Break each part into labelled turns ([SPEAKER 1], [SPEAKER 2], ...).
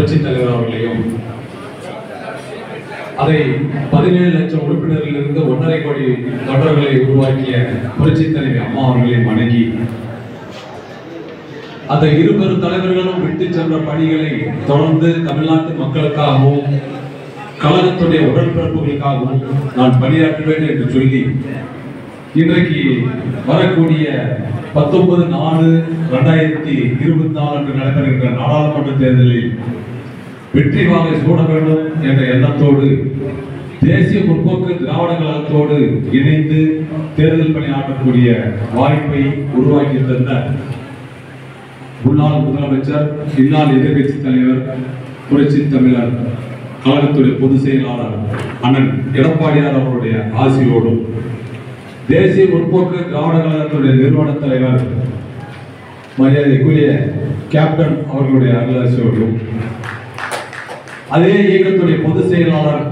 [SPEAKER 1] புரட்சி தலைவர் அவர்களையும் அதை பதினேழு லட்சம் உறுப்பினர்கள் இருந்து ஒன்றரை கோடி தொண்டர்களை உருவாக்கிய புரட்சி தலைவி அம்மா அவர்களையும் வணங்கி அந்த இருபெரும் தலைவர்களும் விட்டு சென்ற பணிகளை தொடர்ந்து தமிழ்நாட்டு மக்களுக்காகவும் கழகத்துடைய உடன்பிறப்புகளுக்காகவும் நான் பணியாற்றுவேன் என்று சொல்லி இன்றைக்கு வரக்கூடிய பத்தொன்பது நாலு ரெண்டாயிரத்தி இருபத்தி நாலு அன்று நடைபெறுகின்ற நாடாளுமன்ற தேர்தலில் வெற்றி வாகை சூட வேண்டும் என்ற எண்ணத்தோடு தேசிய முற்போக்கு திராவிட கழகத்தோடு இணைந்து தேர்தல் பணியாற்றக்கூடிய வாய்ப்பை உருவாக்கி தந்த முன்னாள் முதலமைச்சர் இந்நாள் எதிர்க்கட்சி தலைவர் புரட்சி தமிழர் கழகத்துடைய பொதுச் செயலாளர் அண்ணன் எடப்பாடியார் அவருடைய ஆசியோடும் தேசிய முற்போக்கு திராவிட கழகத்துடைய நிறுவன தலைவர் மரியாதைக்குரிய கேப்டன் அவர்களுடைய அருளாசியோடும் அதே இயக்கத்துடைய பொதுச் செயலாளர்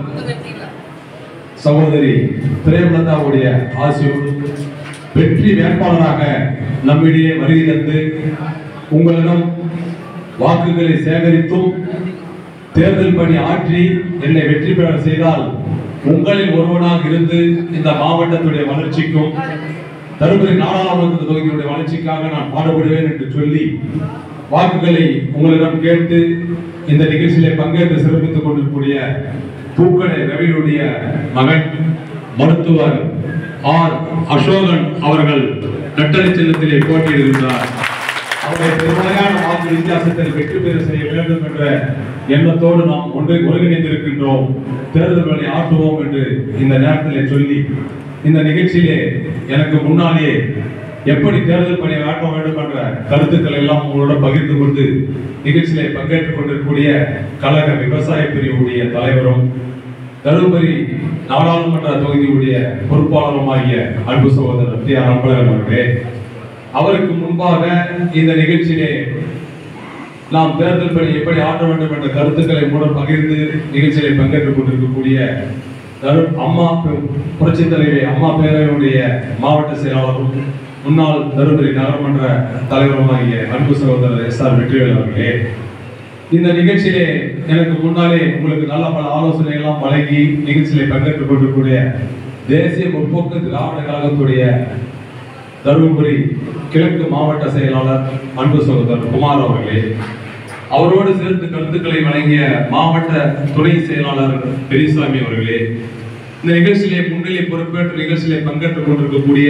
[SPEAKER 1] சகோதரி பிரேமலதாவுடைய ஆசியோடு வெற்றி வேட்பாளராக நம்மிடையே வருகை தந்து உங்களிடம் வாக்குகளை சேகரித்தும் தேர்தல் பணி ஆற்றி என்னை வெற்றி பெற செய்தால் உங்களில் ஒருவனாக இருந்து இந்த மாவட்டத்துடைய வளர்ச்சிக்கும் தருமபுரி நாடாளுமன்ற தொகுதியுடைய வளர்ச்சிக்காக நான் பாடுபடுவேன் என்று சொல்லி வாக்குகளை உங்களிடம் கேட்டு இந்த நிகழ்ச்சியிலே பங்கேற்று சிறப்பித்துக் கொண்டிருக்கூடிய பூக்கடை ரவியுடைய மகன் மருத்துவர் ஆர் அசோகன் அவர்கள் கட்டளை சின்னத்திலே போட்டியிடுகின்றார் அவரை பெருமளையான வாக்கு வித்தியாசத்தில் வெற்றி பெற செய்ய வேண்டும் என்ற எண்ணத்தோடு நாம் ஒன்று ஒருங்கிணைந்திருக்கின்றோம் தேர்தல் பணி ஆற்றுவோம் என்று இந்த நேரத்திலே சொல்லி இந்த நிகழ்ச்சியிலே எனக்கு முன்னாலே எப்படி தேர்தல் பணியை ஆற்ற வேண்டும் என்ற கருத்துக்கள் எல்லாம் உங்களோட பகிர்ந்து கொண்டு நிகழ்ச்சியிலே பங்கேற்றுக் கொண்டிருக்கூடிய கழக விவசாய பிரிவுடைய தலைவரும் தருமபுரி நாடாளுமன்ற தொகுதியுடைய பொறுப்பாளருமாகிய அன்பு சகோதரர் டி ஆர் அன்பழகன் அவர்களே அவருக்கு முன்பாக இந்த நிகழ்ச்சியிலே நாம் தேர்தல் பணி எப்படி ஆற்ற வேண்டும் என்ற கருத்துக்களை மூலம் பகிர்ந்து நிகழ்ச்சியிலே பங்கேற்றுக் கொண்டிருக்கக்கூடிய தரு அம்மா பு- புரட்சித் தலைவி அம்மா பேரவையுடைய மாவட்ட செயலாளரும் முன்னாள் தருமபுரி நகரமன்ற தலைவருமாகிய அன்பு சகோதரர் எஸ் ஆர் வெற்றிவேல் அவர்களே இந்த நிகழ்ச்சியிலே எனக்கு முன்னாலே உங்களுக்கு நல்ல பல ஆலோசனை எல்லாம் வழங்கி நிகழ்ச்சியிலே பங்கேற்றுக் கொண்டிருக்கூடிய தேசிய முற்போக்கு திராவிட கழகத்துடைய தருமபுரி கிழக்கு மாவட்ட செயலாளர் அன்பு சகோதரர் குமார் அவர்களே அவரோடு சேர்ந்து கருத்துக்களை வழங்கிய மாவட்ட துணை செயலாளர் பெரியசாமி அவர்களே இந்த நிகழ்ச்சியிலே முன்னிலை பொறுப்பேற்று நிகழ்ச்சியிலே பங்கேற்றுக் கொண்டிருக்கக்கூடிய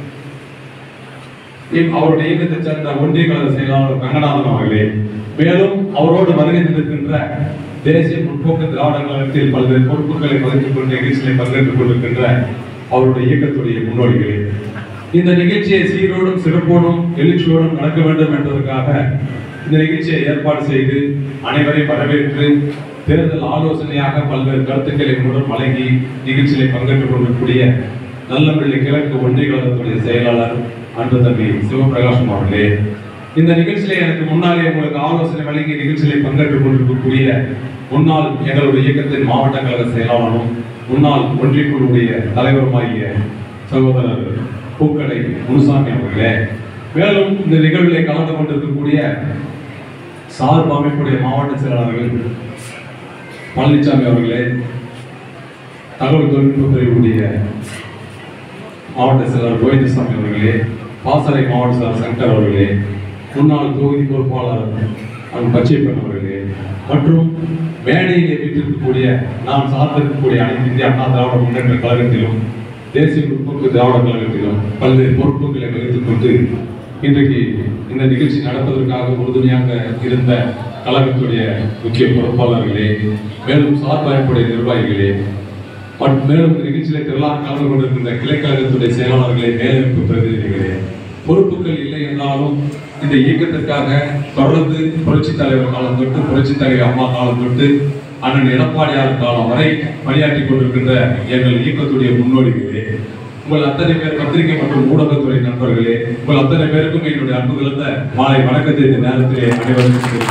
[SPEAKER 1] இவ் அவருடைய இயக்கத்தைச் சேர்ந்த ஒன்றிய கழக செயலாளர் ரங்கநாதன் அவர்களே மேலும் அவரோடு வருகை தந்திருக்கின்ற தேசிய முற்போக்கு திராவிட கழகத்தில் பல்வேறு பொறுப்புகளை வகித்துக் கொண்டு நிகழ்ச்சியிலே பங்கேற்றுக் கொண்டிருக்கின்ற அவருடைய இயக்கத்துடைய முன்னோடிகளே இந்த நிகழ்ச்சியை சீரோடும் சிறப்போடும் எழுச்சியோடும் நடக்க வேண்டும் என்பதற்காக இந்த நிகழ்ச்சியை ஏற்பாடு செய்து அனைவரையும் வரவேற்று தேர்தல் ஆலோசனையாக பல்வேறு கருத்துக்களை மூலம் வழங்கி நிகழ்ச்சியிலே பங்கேற்றுக் கொண்டிருக்கக்கூடிய நல்லம்பிள்ளை கிழக்கு ஒன்றிய கழகத்துடைய செயலாளர் அன்பு தம்பி சிவபிரகாசம் அவர்களே இந்த நிகழ்ச்சியிலே எனக்கு முன்னாலே உங்களுக்கு ஆலோசனை வழங்கி நிகழ்ச்சியிலே பங்கேற்றுக் கொண்டிருக்கக்கூடிய முன்னாள் எங்களுடைய இயக்கத்தின் மாவட்ட கழக செயலாளரும் முன்னாள் ஒன்றிய குழுவுடைய தலைவருமாகிய சகோதரர் பூக்கடை முனுசாமி அவர்களே மேலும் இந்த நிகழ்விலே கலந்து கொண்டிருக்கக்கூடிய சார்பு அமைப்புடைய மாவட்ட செயலாளர்கள் பழனிசாமி அவர்களே தகவல் தொழில்நுட்ப பிரிவுடைய மாவட்ட செயலாளர் கோவிந்தசாமி அவர்களே பாசறை மாவட்ட செயலாளர் சங்கர் அவர்களே முன்னாள் தொகுதி பொறுப்பாளர் அங்கு பச்சைப்பன் அவர்களே மற்றும் மேடையிலே வீட்டிருக்கக்கூடிய நாம் சார்ந்திருக்கக்கூடிய அனைத்து இந்திய அண்ணா திராவிட முன்னேற்ற கழகத்திலும் தேசிய முற்போக்கு திராவிட கழகத்திலும் பல்வேறு பொறுப்புகளை வகித்துக் கொண்டு இன்றைக்கு இந்த நிகழ்ச்சி நடப்பதற்காக உறுதுணையாக இருந்த கழகத்துடைய முக்கிய பொறுப்பாளர்களே மேலும் சார்பமைப்புடைய நிர்வாகிகளே மற்றும் மேலும் இந்த நிகழ்ச்சியில திரளாக கலந்து கொண்டிருக்கின்ற கிளைக்கழகத்துடைய செயலாளர்களே மேலமைப்பு பிரதிநிதிகளே பொறுப்புகள் இல்லை என்றாலும் இந்த இயக்கத்திற்காக தொடர்ந்து புரட்சி தலைவர் காலம் தொட்டு புரட்சி தலைவர் அம்மா காலம் தொட்டு அண்ணன் எடப்பாடியார் காலம் வரை பணியாற்றிக் கொண்டிருக்கின்ற எங்கள் இயக்கத்துடைய முன்னோடிகளே உங்கள் அத்தனை பேர் பத்திரிகை மற்றும் ஊடகத்துறை நண்பர்களே உங்கள் அத்தனை பேருக்கும் என்னுடைய அன்பு கலந்த மாலை வணக்கத்தை இந்த நேரத்திலே அனைவருக்கும்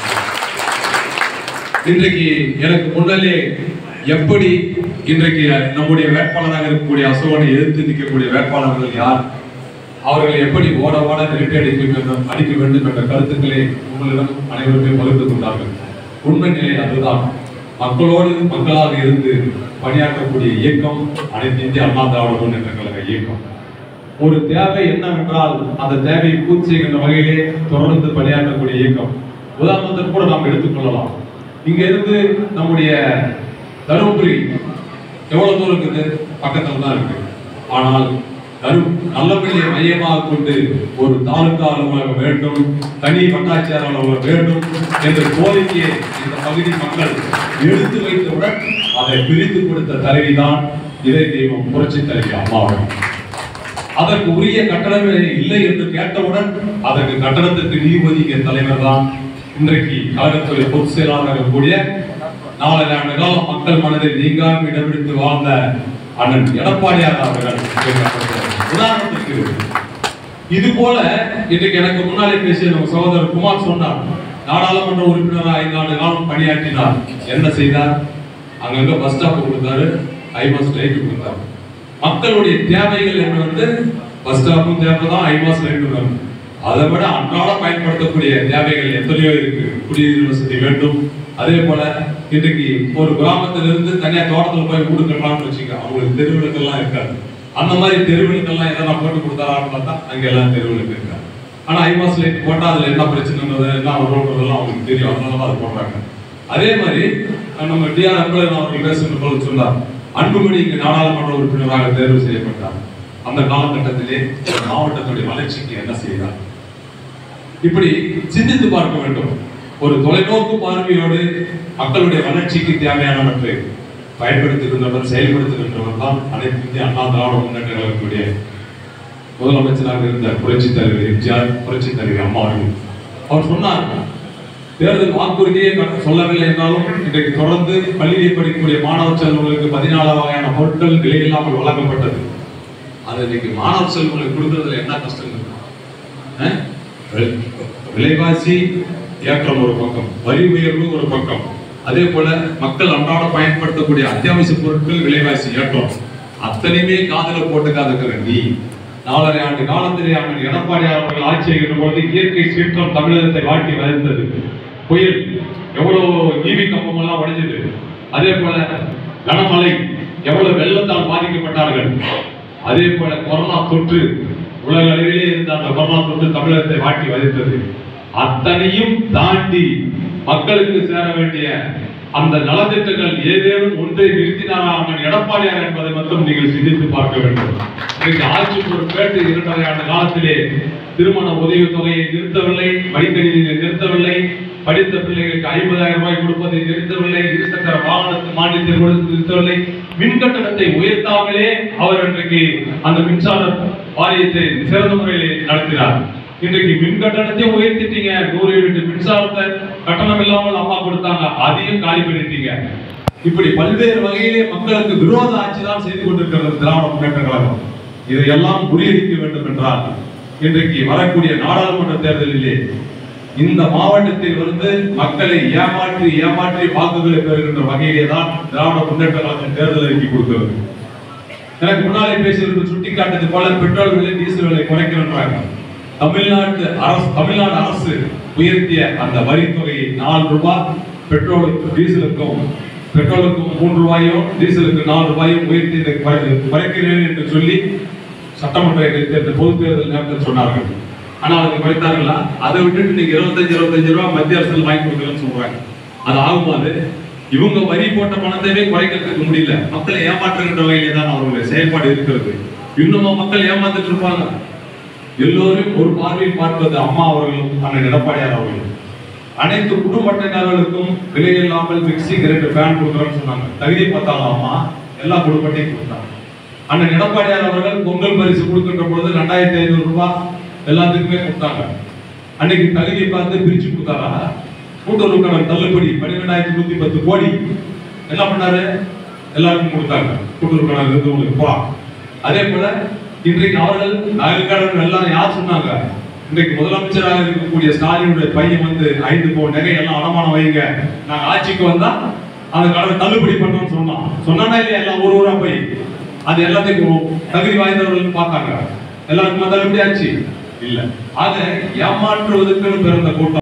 [SPEAKER 1] இன்றைக்கு எனக்கு முன்னாலே எப்படி இன்றைக்கு நம்முடைய வேட்பாளராக இருக்கக்கூடிய அசோகனை எதிர்த்து நிற்கக்கூடிய வேட்பாளர்கள் யார் அவர்களை எப்படி ஓட ஓட விரட்டி அடிக்க வேண்டும் அடிக்க வேண்டும் என்ற கருத்துக்களை உங்களிடம் அனைவருமே பகிர்ந்து கொண்டார்கள் உண்மை நிலை அதுதான் மக்களோடு மக்களாக இருந்து பணியாற்றக்கூடிய இயக்கம் அனைத்து இந்திய அண்ணா திராவிட முன்னேற்ற கழக இயக்கம் ஒரு தேவை என்னவென்றால் அந்த தேவையை பூர்த்தி செய்கின்ற வகையிலே தொடர்ந்து பணியாற்றக்கூடிய இயக்கம் உதாரணத்துக்கு கூட நாம் எடுத்துக்கொள்ளலாம் இங்க இருந்து நம்முடைய தருமபுரி எவ்வளவு தூரம் இருக்குது பக்கத்துல தான் இருக்கு ஆனால் தரு நல்லபடியை மையமாக கொண்டு ஒரு தாலுகா அலுவலகம் வேண்டும் தனி வட்டாட்சியர் அலுவலகம் வேண்டும் என்ற கோரிக்கையை இந்த பகுதி மக்கள் எடுத்து வைத்தவுடன் அதை பிரித்து கொடுத்த தலைவிதான் இறை தெய்வம் புரட்சி தலைவி அம்மாவர்கள் அதற்கு உரிய கட்டணமே இல்லை என்று கேட்டவுடன் அதற்கு கட்டணத்துக்கு நிதி ஒதுக்கிய தலைவர் தான் இன்றைக்கு கழகத்துறை பொதுச் செயலாளராக இருக்கக்கூடிய நாலரை ஆண்டு காலம் மக்கள் மனதில் நீங்காமல் இடம்பிடித்து வாழ்ந்த அண்ணன் எடப்பாடியார் அவர்கள் உதாரணத்திற்கு இது போல இன்றைக்கு எனக்கு முன்னாலே பேசிய நம்ம சகோதரர் குமார் சொன்னார் நாடாளுமன்ற உறுப்பினராக ஐந்து ஆண்டு காலம் பணியாற்றினார் என்ன செய்தார் அங்கங்க பஸ் ஸ்டாப் கொடுத்தாரு ஐமாஸ் லைட் கொடுத்தாரு மக்களுடைய தேவைகள் என்ன வந்து பஸ் ஸ்டாப்பும் தேவை தான் ஐமாஸ் லைட் வேணும் அதை விட அன்றாட பயன்படுத்தக்கூடிய தேவைகள் எத்தனையோ இருக்கு குடிநீர் வசதி வேண்டும் அதே போல இன்றைக்கு ஒரு கிராமத்துல இருந்து தனியா தோட்டத்துல போய் வீடு கட்டலாம்னு வச்சுக்க அவங்களுக்கு தெருவிளக்கெல்லாம் இருக்காது அந்த மாதிரி தெருவிளக்கெல்லாம் எதனா போட்டு கொடுத்தாரான்னு பார்த்தா அங்க எல்லாம் தெருவிளக்கு இருக்காது ஆனா ஐமாஸ் லைட் போட்டா அதுல என்ன பிரச்சனைன்றது என்ன வரும்ன்றதெல்லாம் அவங்களுக்கு தெரியும் அதனால தான் அது போடுறாங்க அதே மாதிரி அஹ், நம்ம டிஆர் அன்பழகன் அவர்கள் பேசுகின்ற போது சொன்னார் அன்புமணி இங்கு நாடாளுமன்ற உறுப்பினராக தேர்வு செய்யப்பட்டார் அந்த காலகட்டத்திலே இந்த மாவட்டத்துடைய வளர்ச்சிக்கு என்ன செய்தார் இப்படி சிந்தித்து பார்க்க வேண்டும் ஒரு தொலைநோக்கு பார்வையோடு மக்களுடைய வளர்ச்சிக்கு தேவையானவற்றை பயன்படுத்துகின்றவர் செயல்படுத்துகின்றவர் தான் அனைத்து இந்திய அண்ணா திராவிட முன்னேற்ற கழகத்துடைய முதலமைச்சராக இருந்த புரட்சி தலைவர் எம்ஜிஆர் புரட்சி தலைவர் அம்மா அவர்கள் அவர் சொன்னார் தேர்தல் வாக்குறுதியை க- சொல்லவில்லை என்றாலும் இன்றைக்கு தொடர்ந்து பள்ளியில் படிக்கக்கூடிய மாணவ செல்வங்களுக்கு பதினாலு வகையான பொருட்கள் விலையில்லாமல் வழங்கப்பட்டது அது இன்னைக்கு மாணவ செல்வங்களுக்கு கொடுக்கறதுல என்ன கஷ்டம் இருக்கு அஹ்? வி- விலைவாசி ஏற்றம் ஒரு பக்கம் வரி உயர்வு ஒரு பக்கம் அதே போல மக்கள் அன்றாட பயன்படுத்தக்கூடிய அத்தியாவசிய பொருட்கள் விலைவாசி ஏற்றம் அத்தனையுமே காதல போட்டுக்காத இருக்கிற நீ நாலரை ஆண்டு காலத்திலே அண்ணன் எடப்பாடியார் அவர்கள் ஆட்சி செய்கின்ற பொழுது இயற்கை சீற்றம் தமிழகத்தை வாட்டி வளர்ந்தது புயல் எவ்வளவு ஈவி கம்பம் எல்லாம் உடைஞ்சது அதே போல கனமழை எவ்வளவு வெள்ளத்தால் பாதிக்கப்பட்டார்கள் அதே போல கொரோனா தொற்று உலக அளவிலே இருந்த அந்த கொரோனா தொற்று தமிழகத்தை வாட்டி வதைத்தது அத்தனையும் தாண்டி மக்களுக்கு சேர வேண்டிய அந்த நலத்திட்டங்கள் ஏதேனும் ஒன்றை நிறுத்தினாரா அண்ணன் எடப்பாடியார் என்பதை மட்டும் நீங்கள் சிந்தித்து பார்க்க வேண்டும் இன்றைக்கு ஆட்சி பொறுப்பேற்று இரண்டரை ஆண்டு காலத்திலே திருமண உதவித் தொகையை நிறுத்தவில்லை மடிக்கணினியை நிறுத்தவில்லை படித்த பிள்ளைகளுக்கு ஐம்பதாயிரம் ரூபாய் கொடுப்பதை நிறுத்தவில்லை இருசக்கர வாகனத்து மானியத்தை கொடுத்து நிறுத்தவில்லை மின் கட்டணத்தை உயர்த்தாமலே அவர் இன்றைக்கு அந்த மின்சார வாரியத்தை சிறந்த முறையில் நடத்தினார் இன்றைக்கு மின் கட்டணத்தை உயர்த்திட்டீங்க நூறு யூனிட் மின்சாரத்தை கட்டணம் இல்லாமல் அம்மா கொடுத்தாங்க அதையும் காலி பண்ணிட்டீங்க இப்படி பல்வேறு வகையிலே மக்களுக்கு விரோத ஆட்சி தான் செய்து கொண்டிருக்கிறது திராவிட முன்னேற்ற கழகம் இதையெல்லாம் முறியடிக்க வேண்டும் என்றால் இன்றைக்கு வரக்கூடிய நாடாளுமன்ற தேர்தலிலே இந்த மாவட்டத்தில் வந்து மக்களை ஏமாற்றி ஏமாற்றி வாக்குகளை பெறுகின்ற வகையிலே தான் திராவிட முன்னேற்ற கழகம் தேர்தல் அறிக்கை கொடுக்கிறது எனக்கு முன்னாலே பேசியவர்கள் சுட்டிக்காட்டது போல பெட்ரோல் விலை டீசல் விலை குறைக்கிறன்றாங்க தமிழ்நாட்டு அரசு தமிழ்நாடு அரசு உயர்த்திய அந்த வரி தொகையை நாலு ரூபாய் பெட்ரோலுக்கு டீசலுக்கும் பெட்ரோலுக்கும் மூன்று ரூபாயும் டீசலுக்கு நாலு ரூபாயும் உயர்த்தி இதை குறை- குறைக்கிறேன் என்று சொல்லி சட்டமன்ற தேர்தல் பொது தேர்தல் நேரத்தில் சொன்னார்கள் ஆனா அதை குறைத்தார்களா அதை விட்டுட்டு நீங்க இருபத்தஞ்சு இருபத்தஞ்சு ரூபாய் மத்திய அரசு வாங்கி கொடுக்கலன்னு சொல்றாங்க அது ஆகுமா அது இவங்க வரி போட்ட பணத்தையே குறைக்கிறதுக்கு முடியல மக்களை ஏமாற்றுகின்ற வகையிலே தான் அவர்களுடைய செயல்பாடு இருக்கிறது இன்னுமா மக்கள் ஏமாந்துட்டு இருப்பாங்க எல்லோரும் ஒரு பார்வையில் பார்ப்பது அம்மா அவர்களும் அண்ணன் எடப்பாடியார் அவர்களும் அனைத்து குடும்ப அட்டைதாரர்களுக்கும் விலை இல்லாமல் மிக்சி கிரைண்டர் ஃபேன் கொடுக்குறோம்னு சொன்னாங்க தகுதி பார்த்தாலும் அம்மா எல்லா குடும்பத்தையும் கொடுத்தாங்க அண்ணன் எடப்பாடியார் அவர்கள் பொங்கல் பரிசு கொடுக்கின்ற பொழுது ரெண்டாயிரத்தி ஐநூறு ரூபாய் எல்லாத்துக்குமே கொடுத்தாங்க அன்னைக்கு தகுதியை பார்த்து பிரிச்சு கொடுத்தாரா கூட்டுறவு கடன் தள்ளுபடி பன்னிரெண்டாயிரத்தி நூத்தி பத்து கோடி என்ன பண்ணாரு எல்லாருக்கும் கொடுத்தாங்க கூட்டுறவு கடன் இருந்தவங்களுக்கு போலாம் அதே போல இன்றைக்கு அவர்கள் நகைக்கடன் எல்லாம் யார் சொன்னாங்க இன்றைக்கு முதலமைச்சராக இருக்கக்கூடிய ஸ்டாலினுடைய பையன் வந்து ஐந்து போ நகை எல்லாம் அடமானம் வைங்க நாங்க ஆட்சிக்கு வந்தா அந்த கடனை தள்ளுபடி பண்றோம்னு சொன்னான் சொன்னானா இல்லையா எல்லாம் ஒரு ஊரா போய் அது எல்லாத்தையும் தகுதி வாய்ந்தவர்கள் பார்த்தாங்க எல்லாருக்குமே தள்ளுபடி ஆச்சு இல்ல ஆக ஏமாற்றுவதற்குன்னு பிறந்த கூட்டம்